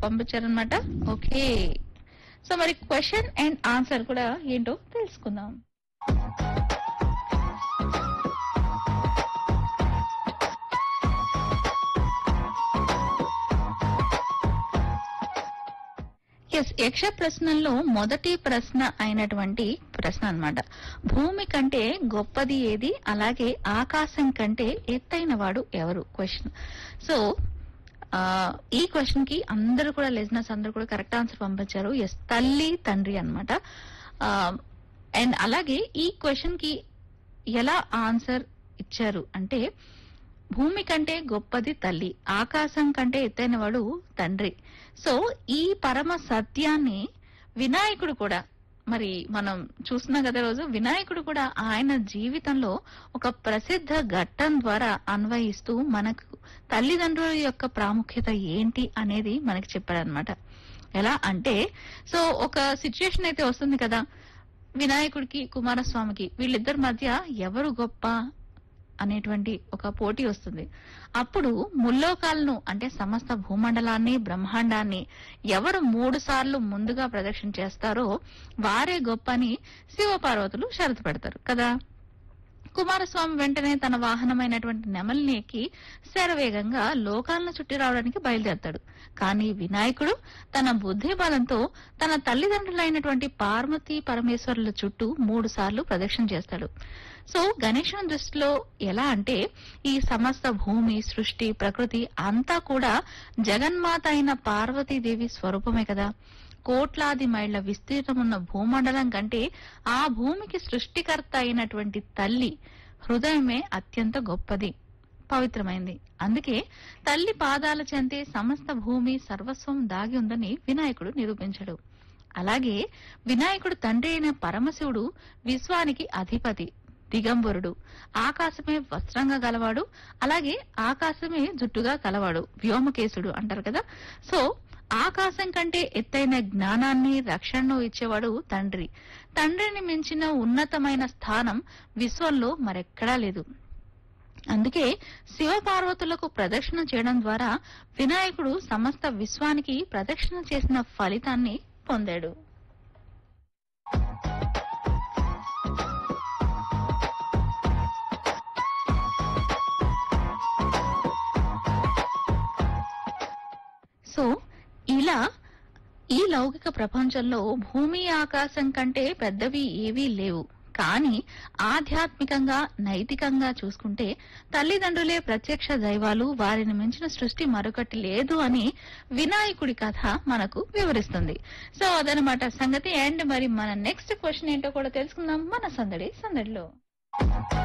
పంపించారనమాట okay so మరి question and answer కూడా ఏంటో తెలుసుకుందాం ఎస్ యక్ష ప్రశ్నల్లో మొదటి ప్రశ్న అయినటువంటి ప్రశ్న అన్నమాట భూమి కంటే గొప్పది ఏది అలాగే ఆకాశం కంటే ఎత్తైన వాడు ఎవరు క్వశ్చన్ సో ఆ, ఈ క్వశ్చన్ కి అందరూ కూడా లిజినెస్ అందరూ కూడా కరెక్ట్ ఆన్సర్ పంపించారు ఎస్ తల్లి తండ్రి అనమాట అండ్ అలాగే ఈ క్వశ్చన్ కి ఎలా ఆన్సర్ ఇచ్చారు అంటే భూమి కంటే గొప్పది తల్లి ఆకాశం కంటే ఎత్తైన వాడు తండ్రి సో ఈ పరమ సత్యాన్ని వినాయకుడు కూడా మరి మనం చూస్తున్నాం కదా రోజు వినాయకుడు కూడా ఆయన జీవితంలో ఒక ప్రసిద్ధ ఘట్టం ద్వారా అన్వయిస్తూ మనకు తల్లిదండ్రుల యొక్క ప్రాముఖ్యత ఏంటి అనేది మనకి చెప్పాడనమాట ఎలా అంటే సో ఒక సిచ్యుయేషన్ అయితే వస్తుంది కదా వినాయకుడికి కుమారస్వామికి వీళ్ళిద్దరి మధ్య ఎవరు గొప్ప అనేటువంటి ఒక పోటీ వస్తుంది అప్పుడు ముల్లోకాలను అంటే సమస్త భూమండలాన్ని బ్రహ్మాండాన్ని ఎవరు మూడు సార్లు ముందుగా ప్రదక్షిణ చేస్తారో వారే గొప్ప అని శివపార్వతులు షరతు పెడతారు కదా కుమారస్వామి వెంటనే తన వాహనమైనటువంటి నెమలిని ఎక్కి శరవేగంగా లోకాలను చుట్టి రావడానికి బయలుదేరతాడు కానీ వినాయకుడు తన బుద్ధి బలంతో తన తల్లిదండ్రులైనటువంటి పార్వతీ పరమేశ్వరుల చుట్టూ మూడు సార్లు ప్రదక్షిణ చేస్తాడు సో గణేశుని దృష్టిలో ఎలా అంటే ఈ సమస్త భూమి సృష్టి ప్రకృతి అంతా కూడా జగన్మాత అయిన పార్వతీదేవి స్వరూపమే కదా కోట్లాది మైళ్ల విస్తీర్ణమున్న భూమండలం కంటే ఆ భూమికి సృష్టికర్త అయినటువంటి తల్లి హృదయమే అత్యంత గొప్పది పవిత్రమైంది అందుకే తల్లి పాదాల చెంతే సమస్త భూమి సర్వస్వం దాగి ఉందని వినాయకుడు నిరూపించాడు అలాగే వినాయకుడు తండ్రి అయిన పరమశివుడు విశ్వానికి అధిపతి దిగంబరుడు ఆకాశమే వస్త్రంగా గలవాడు అలాగే ఆకాశమే జుట్టుగా కలవాడు వ్యోమకేశుడు అంటారు కదా సో ఆకాశం కంటే ఎత్తైన జ్ఞానాన్ని రక్షణను ఇచ్చేవాడు తండ్రి తండ్రిని మించిన ఉన్నతమైన స్థానం విశ్వంలో మరెక్కడా లేదు అందుకే శివపార్వతులకు ప్రదక్షిణ చేయడం ద్వారా వినాయకుడు సమస్త విశ్వానికి ప్రదక్షిణ చేసిన ఫలితాన్ని పొందాడు సో ఇలా ఈ లౌకిక ప్రపంచంలో భూమి ఆకాశం కంటే పెద్దవి ఏవీ లేవు కానీ ఆధ్యాత్మికంగా నైతికంగా చూసుకుంటే తల్లిదండ్రులే ప్రత్యక్ష దైవాలు వారిని మించిన సృష్టి మరొకటి లేదు అని వినాయకుడి కథ మనకు వివరిస్తుంది సో అదనమాట సంగతి అండ్ మరి మన నెక్స్ట్ క్వశ్చన్ ఏంటో కూడా తెలుసుకుందాం మన సందడి సందడిలో